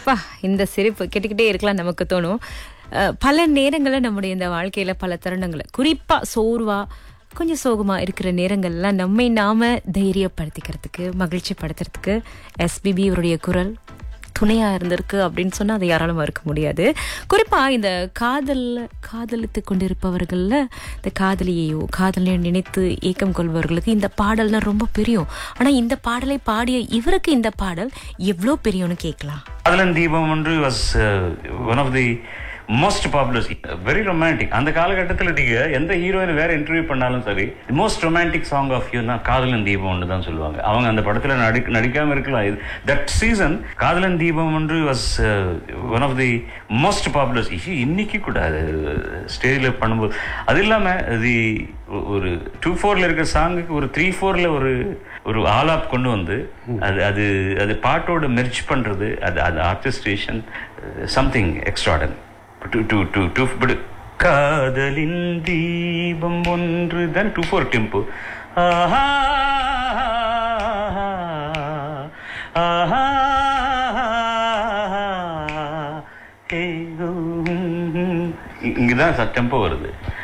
பா இந்த சிரிப்பு கேட்டுக்கிட்டே இருக்கலாம் நமக்கு தோணும் அஹ், பல நேரங்களில் நம்முடைய இந்த வாழ்க்கையில பல தருணங்களை குறிப்பா சோர்வா கொஞ்சம் சோகமா இருக்கிற நேரங்கள்லாம் நம்மை நாம தைரியப்படுத்திக்கிறதுக்கு மகிழ்ச்சி படுத்துறதுக்கு எஸ்பிபி அவருடைய குரல் துணையா இருந்திருக்கு அப்படின்னு சொன்னா அதை யாராலும் மறுக்க முடியாது குறிப்பா இந்த காதல்ல காதலித்து கொண்டிருப்பவர்கள்ல இந்த காதலியையோ காதலையோ நினைத்து ஏக்கம் கொள்பவர்களுக்கு இந்த பாடல்னா ரொம்ப பிரியும் ஆனா இந்த பாடலை பாடிய இவருக்கு இந்த பாடல் எவ்வளோ பெரியவனு கேட்கலாம் Kadhalan Deepam Ondru was one of the most popular very romantic அந்த காலகட்டத்தில் நீங்க எந்த ஹீரோயின் வேற இன்டர்வியூ பண்ணாலும் சரி most romantic song of you know Kadhalan Deepam Ondru தான் சொல்லுவாங்க அவங்க அந்த படத்துல நடி நடிக்காம இருக்கலாம் இது that season Kadhalan Deepam Ondru was one of the most popular இன்னைக்கு கூட அது ஸ்டேஜில் பண்ணும்போது அது இல்லாம அது ஒரு டூ ஃபோர்ல இருக்கிற சாங்குக்கு ஒரு த்ரீ ஃபோர்ல ஒரு ஒரு ஆலாப் கொண்டு வந்து அது அது அது பாட்டோட மெர்ச் பண்றது அது அது ஆர்கஸ்ட்ரேஷன் சம்திங் எக்ஸ்ட்ராடன் டு டு டு டு பட் காதலின் தீபம் ஒன்று தான் டூ ஃபோர் டெம்போ ஆஹா ஆஹா ஏ, ஓ, ம், ம். இ- இங்கதான் டெம்போ வருது